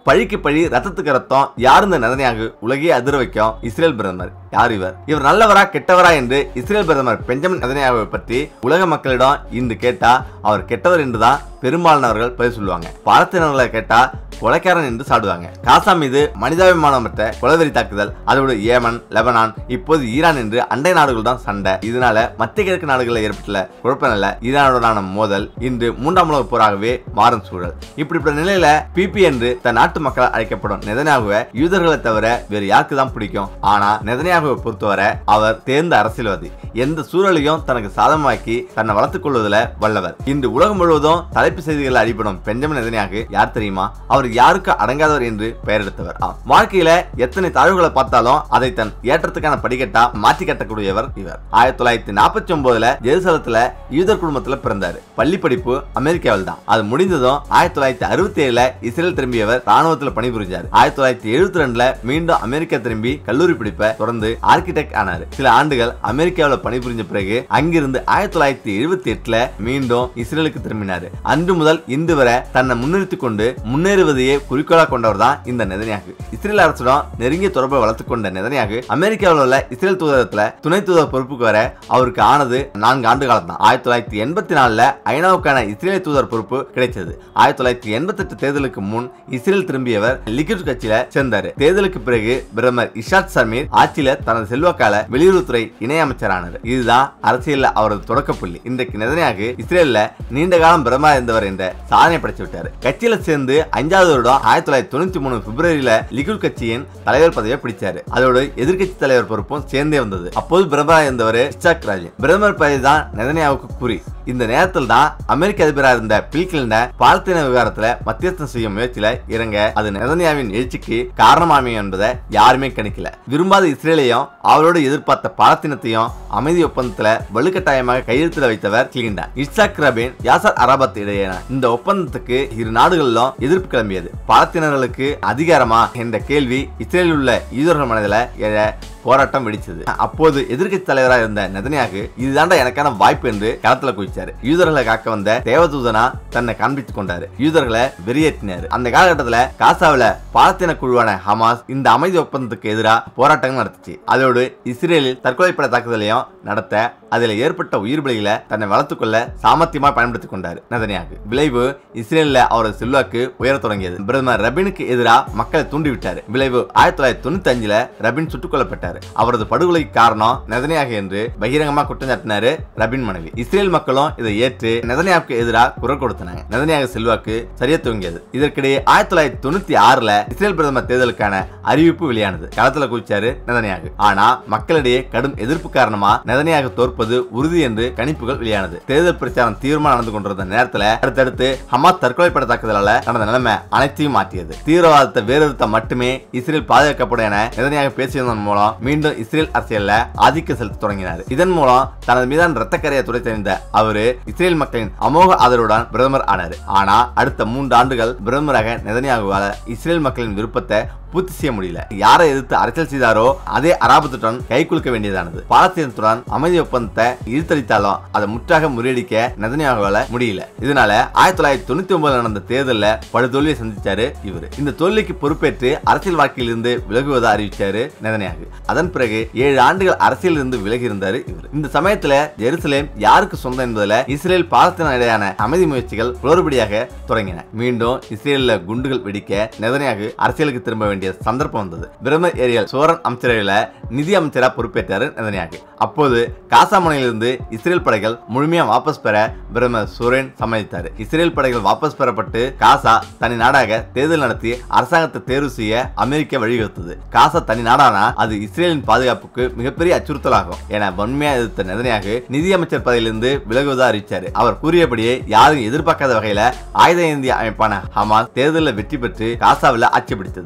பழிக்கு பழி ரத்தத்துக்கு ரத்தம் யார் இந்த நதனியாக உலகையே அதிர வைக்கும் இஸ்ரேல் பிரதமர் யார் இவர் இவர் நல்லவரா கெட்டவரா என்று இஸ்ரேல் பிரதமர் பெஞ்சமின் நதனியாவை பற்றி உலக மக்களிடம் இன்று கேட்டா அவர் கெட்டவர் என்றுதான் பெரும்பாலானவர்கள் பதில் சொல்லுவாங்க பாலத்தினர்களை கேட்டா கொலைக்காரன் என்று சாடுவாங்க காசா மீது மனிதாபிமானமற்ற கொலவெறி தாக்குதல் அதோடு ஏமன் லெபனான் இப்போது ஈரான் என்று அண்டை நாடுகள் தான் சண்டை இதனால மத்திய கிழக்கு நாடுகளில் ஏற்பட்டுள்ள குழப்பநில ஈரானுடனான மோதல் இன்று மூன்றாம் உலக போராகவே மாறும் சூழல் இப்படிப்பட்ட நிலையில பிபி என்று தன் நாட்டு மக்கள் அழைக்கப்படும் நெதனியாகுவை யூதர்களை தவிர வேறு யாருக்கு தான் பிடிக்கும் ஆனா நெதனியாகுவை பொறுத்தவரை அவர் தேர்ந்த அரசியல்வாதி எந்த சூழலையும் தனக்கு சாதகமாக்கி தன்னை வளர்த்துக் கொள்வதில் வல்லவர் இன்று உலகம் முழுவதும் தலைப்பு செய்திகள் அடிபடும் பெஞ்சமின் நெதனியாக யார் தெரியுமா அவர் யாருக்கு அடங்காதவர் என்று பெயரெடுத்தவர் ஆம். வாழ்க்கையில எத்தனை தாழ்வுகளை பார்த்தாலும் அதை தன் ஏற்றத்துக்கான படிக்கட்டா மாற்றி கட்டக்கூடியவர் இவர் ஆயிரத்தி தொள்ளாயிரத்தி நாற்பத்தி ஒன்பதுல ஜெருசலத்துல யூதர் குடும்பத்துல பிறந்தாரு பள்ளி படிப்பு அமெரிக்காவில் தான் அது முடிந்ததும் ஆயிரத்தி தொள்ளாயிரத்தி அறுபத்தி ஏழுல இஸ்ரேல் திரும்பியவர் ராணுவத்தில் பணிபுரிஞ்சார் ஆயிரத்தி தொள்ளாயிரத்தி எழுபத்தி ரெண்டுல மீண்டும் அமெரிக்கா திரும்பி கல்லூரி படிப்பை தொடர்ந்து ஆர்கிடெக்ட் ஆனார் சில ஆண்டுகள் அமெரிக்காவில் பணிபுரிஞ்ச பிறகு அங்கிருந்து ஆயிரத்தி தொள்ளாயிரத்தி எழுபத்தி எட்டுல மீண்டும் இஸ்ரேலுக்கு திரும்பினார் அன்று முதல் இன்று வரை தன்னை முன்னிறுத்திக் கொண்டு முன்னேறுவதையே குறிக்கோளாக கொண்டவர் தான் இந்த நெதனியாகு இஸ்ரேல் அரசுடன் நெருங்கிய தொடர்பை வளர்த்துக் கொண்ட நெதனியாகு அமெரிக்காவில் உள்ள இஸ்ரேல் தூதரத்துல துணை தூதர் பொறுப்புக்கு வர அவருக்கு ஆனது நான்கு ஆண்டு காலம் தான் ஆயிரத்தி தொள்ளாயிரத்தி எண்பத்தி நாலுல ஐநாவுக்கான இஸ்ரேலிய தூதர் பொறுப்பு கிடைச்சது ஆயிரத்தி தொள்ளாயிரத்தி எண்பத்தி எட்டு தேர்தலுக்கு முன் இஸ்ரேல் திரும்பியவர் லிக்விட் கட்சியில சேர்ந்தாரு தேர்தலுக்கு பிறகு பிரதமர் இஷாத் சமீர் ஆட்சியில தனது செல்வாக்கால வெளியுறவுத்துறை இணையமைச்சரானார் இதுதான் அரசியல்ல அவரது தொடக்க புள்ளி இன்றைக்கு நெதனியாகு இஸ்ரேல்ல நீண்ட காலம் பிரதமர் இருந்தவர் என்ற சாதனை படைச்சு விட்டாரு கட்சியில சேர்ந்து அஞ்சாவது வருடம் ஆயிரத்தி தொள்ளாயிரத்தி தொண்ணூத்தி மூணு பிப்ரவரியில லிகுட் கட்சியின் தலைவர் பதவியை பிடிச்சாரு அதோடு எதிர்க்கட்சி தலைவர் பொறுப்பும் சேர்ந்தே வந்தது அப்போது பிரதமராக இருந்தவர் இஸ்டாக் ராஜன் பிரதமர் பதவி தான் நெதனியாவுக்கு குறி இந்த நேரத்தில் தான் அமெரிக்க அதிபராக இருந்த பில் கிளின்டன் பாலஸ்தீன விவகாரத்துல மத்தியஸ்தம் செய்யும் முயற்சியில இறங்க அது நெதனியாவின் எழுச்சிக்கு காரணமாமே என்பதை யாருமே கணிக்கல விரும்பாத இஸ்ரேலையும் அவரோடு எதிர்பார்த்த பாலஸ்தீனத்தையும் அமைதி ஒப்பந்தத்துல வலுக்கட்டாயமாக கையெழுத்திட வைத்தவர் கிளின்டன் இஸ்டாக் ரபின் யாசர் அரபாத் இடையேயான இந்த ஒப்பந்தத்துக்கு இரு நாடுகளிலும் எதிர்ப்பு கிளம்பியது பாலஸ்தீனர்களுக்கு அதிகாரமா என்ற கேள்வி இஸ்ரேலில் உள்ள யூதர்கள் மனதில் எழ போராட்டம் வெடிச்சது அப்போது எதிர்க்கட்சி தலைவராக இருந்த நெதனியாகு இதுதாண்டா எனக்கான வாய்ப்பு என்று களத்துல குதிச்சாரு யூதர்களை காக்க வந்த தேவதூதனா தன்னை காண்பித்துக் கொண்டாரு யூதர்களை வெறியேற்றினாரு அந்த காலகட்டத்துல காசாவுல பாலஸ்தீன குழுவான ஹமாஸ் இந்த அமைதி ஒப்பந்தத்துக்கு எதிராக போராட்டங்கள் நடத்துச்சு அதோடு இஸ்ரேலில் தற்கொலைப்பட தாக்குதலையும் நடத்த அதில் ஏற்பட்ட உயிர் பலிகளை தன்னை வளர்த்துக் கொள்ள சாமர்த்தியமா பயன்படுத்திக் கொண்டார் நெதனியாகு விளைவு இஸ்ரேலில் அவரது செல்வாக்கு உயரத் தொடங்கியது பிரதமர் ரபினுக்கு எதிராக மக்களை தூண்டிவிட்டார் விளைவு ஆயிரத்தி தொள்ளாயிரத்தி தொண்ணூத்தி அஞ்சுல ரபின் சுட்டுக் கொல்லப்பட்டார் அவரது படுகொலைக்கு காரணம் நெதனியாக என்று பகிரங்கமா குற்றம் சாட்டினாரு ரபின் மனைவி இஸ்ரேல் மக்களும் இதை ஏற்று நெதனியாவுக்கு எதிராக குரல் கொடுத்தனாங்க நெதனியாக செல்வாக்கு சரியா துவங்கியது இதற்கிடையே ஆயிரத்தி தொள்ளாயிரத்தி தொண்ணூத்தி ஆறுல இஸ்ரேல் பிரதமர் தேர்தலுக்கான அறிவிப்பு வெளியானது களத்துல குதிச்சாரு நெதனியாக ஆனா மக்களிடையே கடும் எதிர்ப்பு காரணமா நெதனியாக தோற்பது உறுதி என்று கணிப்புகள் வெளியானது தேர்தல் பிரச்சாரம் தீவிரமா நடந்து கொண்டிருந்த நேரத்துல அடுத்தடுத்து ஹமாஸ் தற்கொலை பட தாக்குதலால நடந்த நிலைமை அனைத்தையும் மாற்றியது தீவிரவாதத்தை வேறொருத்த மட்டுமே இஸ்ரேல் பாதுகாக்கப்படும் என நெதனியாக பேசியதன் மூலம் மீண்டும் இஸ்ரேல் அரசியல்ல ஆதிக்கம் செலுத்த தொடங்கினார் இதன் மூலம் தனது மீதான ரத்தக்கரையை துடைத்தறிந்த அவரு இஸ்ரேல் மக்களின் அமோக ஆதரவுடன் பிரதமர் ஆனார் ஆனா அடுத்த மூன்று ஆண்டுகள் பிரதமராக நெதனியாகுவால இஸ்ரேல் மக்களின் விருப்பத்தை பூர்த்தி செய்ய முடியல யாரை எதிர்த்து அரசியல் செய்தாரோ அதே அராபத்துடன் கை குலுக்க வேண்டியதானது பாலஸ்தீனத்துடன் அமைதி ஒப்பந்தத்தை இழுத்தடித்தாலும் அதை முற்றாக முறியடிக்க நெதனியாகுவால முடியல இதனால ஆயிரத்தி தொள்ளாயிரத்தி தொண்ணூத்தி ஒன்பதுல நடந்த தேர்தல்ல படுதோல்வியை சந்திச்சாரு இவர் இந்த தோல்விக்கு பொறுப்பேற்று அரசியல் வாழ்க்கையிலிருந்து விலகுவதை அறிவிச்சாரு நெதனியாகு அதன் பிறகு ஏழு ஆண்டுகள் அரசியல் இருந்து விலகி இருந்தாரு இவர் இந்த சமயத்துல ஜெருசலேம் யாருக்கு சொந்தம் என்பதுல இஸ்ரேல் பாலஸ்தீன இடையான அமைதி முயற்சிகள் குளறுபடியாக தொடங்கின மீண்டும் இஸ்ரேல்ல குண்டுகள் வெடிக்க நெதனியாகு அரசியலுக்கு திரும்ப வேண்டிய சந்தர்ப்பம் வந்தது பிரதமர் ஏரியல் சோரன் அமைச்சரவையில நிதி அமைச்சரா பொறுப்பேற்றாரு நெதனியாகு அப்போது காசா முனையிலிருந்து இஸ்ரேல் படைகள் முழுமையா வாபஸ் பெற பிரதமர் சோரன் சம்மதித்தார் இஸ்ரேல் படைகள் வாபஸ் பெறப்பட்டு காசா தனி நாடாக தேர்தல் நடத்தி அரசாங்கத்தை தேர்வு செய்ய அமெரிக்கா வழிவகுத்தது காசா தனி நாடானா அது இஸ்ரேலின் பாதுகாப்புக்கு மிகப்பெரிய அச்சுறுத்தலாகும் என வன்மையா எதிர்த்த நெதனியாக நிதியமைச்சர் பதவியிலிருந்து விலகுவதா அறிவிச்சாரு அவர் கூறியபடியே யாரும் எதிர்பார்க்காத வகையில ஆயுத இந்திய அமைப்பான ஹமாஸ் தேர்தலில் வெற்றி பெற்று காசாவில் ஆட்சி பிடித்தது அதுவரை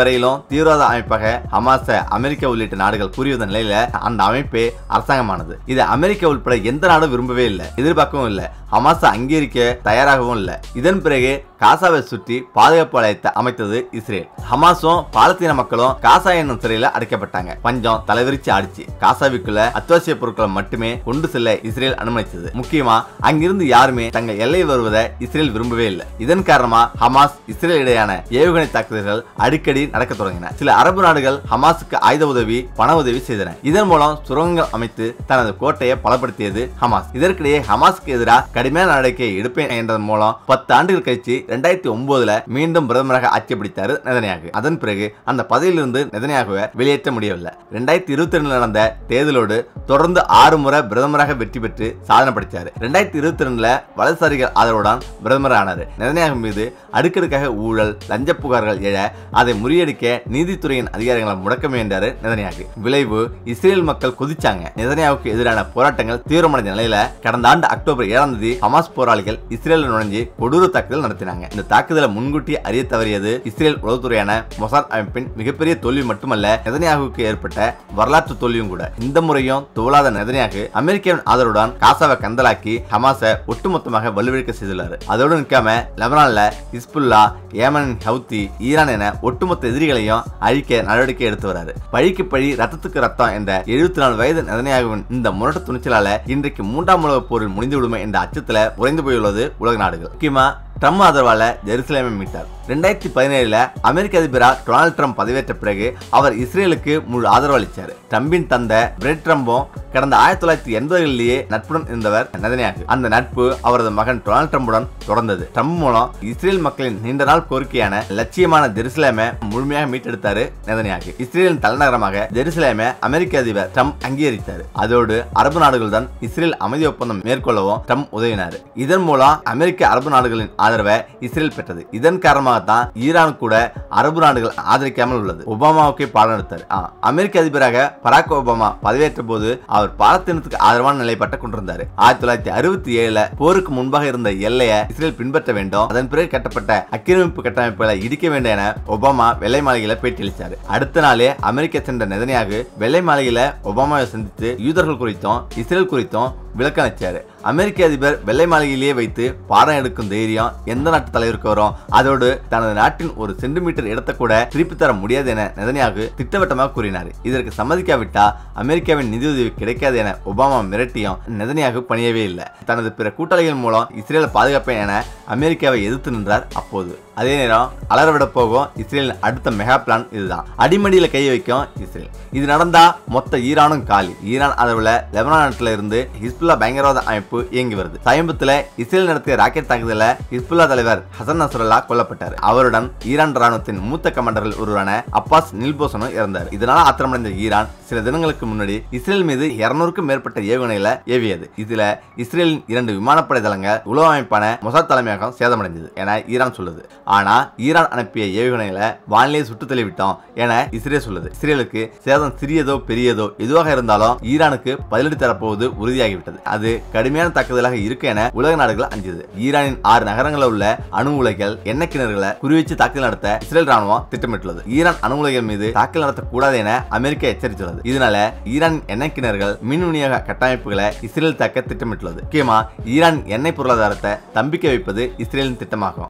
இதுவரையிலும் தீவிரவாத அமைப்பாக ஹமாஸ அமெரிக்கா உள்ளிட்ட நாடுகள் கூறி வந்த நிலையில அந்த அமைப்பே அரசாங்கமானது இதை அமெரிக்கா உட்பட எந்த நாடும் விரும்பவே இல்லை எதிர்பார்க்கவும் இல்லை ஹமாஸை அங்கீகரிக்க தயாராகவும் இல்லை இதன் பிறகு காசாவை சுற்றி பாதுகாப்பு வளையத்தை அமைத்தது இஸ்ரேல் ஹமாஸும் பாலஸ்தீன மக்களும் காசா என்னும் சிறையில அடைக்கப்பட்டாங்க பஞ்சம் தலைவிரிச்சு ஆடிச்சு காசாவிக்குள்ள அத்தியாவசிய பொருட்களை மட்டுமே கொண்டு செல்ல இஸ்ரேல் அனுமதிச்சது முக்கியமா அங்கிருந்து யாருமே தங்கள் எல்லை வருவதை இஸ்ரேல் விரும்பவே இல்லை இதன் காரணமா ஹமாஸ் இஸ்ரேல் இடையான ஏவுகணை தாக்குதல்கள் அடிக்கடி நடக்க தொடங்கின சில அரபு நாடுகள் ஹமாஸுக்கு ஆயுத உதவி பண உதவி செய்தன இதன் மூலம் சுரங்கங்கள் அமைத்து தனது கோட்டையை பலப்படுத்தியது ஹமாஸ் இதற்கிடையே ஹமாஸுக்கு எதிராக கடுமையான நடவடிக்கை எடுப்பேன் என்றதன் மூலம் பத்து ஆண்டுகள் கழிச்சு ரெண்டாயிரத்தி ஒன்பதுல மீண்டும் பிரதமராக ஆட்சி பிடித்தாரு நெதன்யாகு அதன் பிறகு அந்த பதவியிலிருந்து நெதன்யாகுவை வெளியேற்ற முடியவில்லை ரெண்டாயிரத்தி இருபத்தி ரெண்டுல நடந்த தேர்தலோடு தொடர்ந்து ஆறு முறை பிரதமராக வெற்றி பெற்று சாதனை படைத்தார் ரெண்டாயிரத்தி இருபத்தி ரெண்டுல வலதுசாரிகள் ஆதரவுடன் பிரதமர் ஆனார் நெதன்யாகு மீது அடுக்கடுக்காக ஊழல் லஞ்ச புகார்கள் எழ அதை முறியடிக்க நீதித்துறையின் அதிகாரிகளை முடக்க முயன்றாரு நெதன்யாகு விளைவு இஸ்ரேல் மக்கள் கொதிச்சாங்க நெதன்யாவுக்கு எதிரான போராட்டங்கள் தீவிரமடைந்த நிலையில கடந்த ஆண்டு அக்டோபர் ஏழாம் தேதி ஹமாஸ் போராளிகள் இஸ்ரேலில் நுழைஞ்சு கொடூர தாக்குதல் நடத்தினாங்க இந்த தாக்குதலை முன்கூட்டி அறிய தவறியது இஸ்ரேல் உளவுத்துறையான மொசாத் அமைப்பின் மிகப்பெரிய தோல்வி மட்டுமல்ல நெதன்யாகுவுக்கு ஏற்பட்ட வரலாற்று தோல்வியும் கூட இந்த முறையும் தோலாத நெதன்யாகு அமெரிக்காவின் ஆதரவுடன் காசாவை கந்தலாக்கி ஹமாஸை ஒட்டுமொத்தமாக வலுவிழக்க செய்துள்ளார் அதோடு நிற்காம லெபனான்ல ஹிஸ்புல்லா ஏமன் ஹவுத்தி ஈரான் என ஒட்டுமொத்த எதிரிகளையும் அழிக்க நடவடிக்கை எடுத்து வராரு பழிக்கு பழி ரத்தத்துக்கு ரத்தம் என்ற எழுபத்தி நாலு வயது நெதன்யாகுவின் இந்த முரட்டு துணிச்சலால இன்றைக்கு மூன்றாம் உலகப் போரில் முடிந்து விடுமே என்ற அச்சத்துல உறைந்து போயுள்ளது உலக நாடுகள் முக்கியமா ட்ரம்ப் ஆதரவால ஜெருசலேமை மீட்டார் ரெண்டாயிரத்தி பதினேழுல அமெரிக்க அதிபராக டொனால்ட் ட்ரம்ப் பதவியேற்ற பிறகு அவர் இஸ்ரேலுக்கு முழு ஆதரவு அளித்தார் ட்ரம்பின் தந்த பிரெட் ட்ரம்பும் கடந்த ஆயிரத்தி தொள்ளாயிரத்தி எண்பதுகளிலேயே நட்புடன் இருந்தவர் நெதன்யாகு அந்த நட்பு அவரது மகன் டொனால்ட் ட்ரம்புடன் தொடர்ந்தது ட்ரம்ப் மூலம் இஸ்ரேல் மக்களின் நீண்ட நாள் கோரிக்கையான லட்சியமான ஜெருசலேமை முழுமையாக மீட்டெடுத்தாரு நெதன்யாகு இஸ்ரேலின் தலைநகரமாக ஜெருசலேமை அமெரிக்க அதிபர் ட்ரம்ப் அங்கீகரித்தார் அதோடு அரபு நாடுகள் தான் இஸ்ரேல் அமைதி ஒப்பந்தம் மேற்கொள்ளவும் ட்ரம்ப் உதவினார் இதன் மூலம் அமெரிக்க அரபு நாடுகளின் ஆதரவை இஸ்ரேல் பெற்றது இதன் காரணமாகத்தான் ஈரான் கூட அரபு நாடுகள் ஆதரிக்காமல் உள்ளது ஒபாமாவுக்கே பாடம் எடுத்தார் ஆ, அமெரிக்க அதிபராக பராக் ஒபாமா பதவியேற்ற போது அவர் பாலஸ்தீனத்துக்கு ஆதரவான நிலைப்பாட்டை கொண்டிருந்தார் ஆயிரத்தி தொள்ளாயிரத்தி அறுபத்தி ஏழுல போருக்கு முன்பாக இருந்த எல்லையை இஸ்ரேல் பின்பற்ற வேண்டும் அதன் பிறகு கட்டப்பட்ட ஆக்கிரமிப்பு கட்டமைப்புகளை இடிக்க வேண்டும் என ஒபாமா வெள்ளை மாளிகையில பேட்டியளித்தார் அடுத்த நாளே அமெரிக்கா சென்ற நெதன்யாகு வெள்ளை மாளிகையில ஒபாமாவை சந்தித்து யூதர்கள் குறித்தும் இஸ்ரேல் குறித்தும் விளக்கம் அளிச்சாரு அமெரிக்க அதிபர் வெள்ளை மாளிகையிலேயே வைத்து பாடம் எடுக்கும் தைரியம் எந்த நாட்டு தலைவருக்கு வரும் அதோடு தனது நாட்டின் ஒரு சென்டிமீட்டர் இடத்தை கூட திருப்பி தர முடியாது என நெதன்யாகு திட்டவட்டமாக கூறினார் இதற்கு சம்மதிக்காவிட்டா அமெரிக்காவின் நிதியுதவி கிடைக்காது என ஒபாமா மிரட்டியும் நெதன்யாகு பணியவே இல்லை தனது பிற கூட்டாளிகள் மூலம் இஸ்ரேலை பாதுகாப்பேன் என அமெரிக்காவை எதிர்த்து நின்றார் அப்போது அதே நேரம் அலறவிட போகும் இஸ்ரேலின் அடுத்த மெகா பிளான் இதுதான் அடிமடியில கை வைக்கும் இஸ்ரேல் இது நடந்தா மொத்த ஈரானும் காலி ஈரான் அளவுல லெபனான் நாட்டுல இருந்து ஹிஸ்புல்லா பயங்கரவாத அமைப்பு இயங்கி வருது சமீபத்துல இஸ்ரேல் நடத்திய ராக்கெட் தாக்குதல ஹிஸ்புல்லா தலைவர் ஹசன் நஸ்ரல்லா கொல்லப்பட்டார் அவருடன் ஈரான் ராணுவத்தின் மூத்த கமாண்டர்கள் ஒருவரான அப்பாஸ் நில்போசனும் இறந்தார் இதனால ஆத்திரமடைந்த ஈரான் சில தினங்களுக்கு முன்னாடி இஸ்ரேல் மீது இருநூறுக்கும் மேற்பட்ட ஏவுகணைகளை ஏவியது இதுல இஸ்ரேலின் இரண்டு விமானப்படை தளங்கள் உளவு அமைப்பான மொசாத் தலைமையகம் சேதமடைந்தது என ஈரான் சொல்லுது ஆனா ஈரான் அனுப்பிய ஏவுகணைகளை வானிலையை சுட்டு தள்ளிவிட்டோம் என இஸ்ரேல் சொல்லுது இஸ்ரேலுக்கு சேதம் சிறியதோ பெரியதோ எதுவாக இருந்தாலும் ஈரானுக்கு பதிலடி தரப்போவது உறுதியாகிவிட்டது அது கடுமையான தாக்குதலாக இருக்கு என உலக நாடுகள் அஞ்சுது ஈரானின் ஆறு நகரங்களில் உள்ள அணு உலைகள் எண்ணெய் கிணறுகளை குறிவச்சு தாக்குதல் நடத்த இஸ்ரேல் ராணுவம் திட்டமிட்டுள்ளது ஈரான் அணு உலைகள் மீது தாக்குதல் நடத்தக்கூடாது என அமெரிக்கா எச்சரித்துள்ளது இதனால ஈரான் எண்ணெய் கிணறுகள் மின் விநியோக கட்டமைப்புகளை இஸ்ரேல் தாக்க திட்டமிட்டுள்ளது முக்கியமா ஈரான் எண்ணெய் பொருளாதாரத்தை தம்பிக்க வைப்பது இஸ்ரேலின் திட்டமாகும்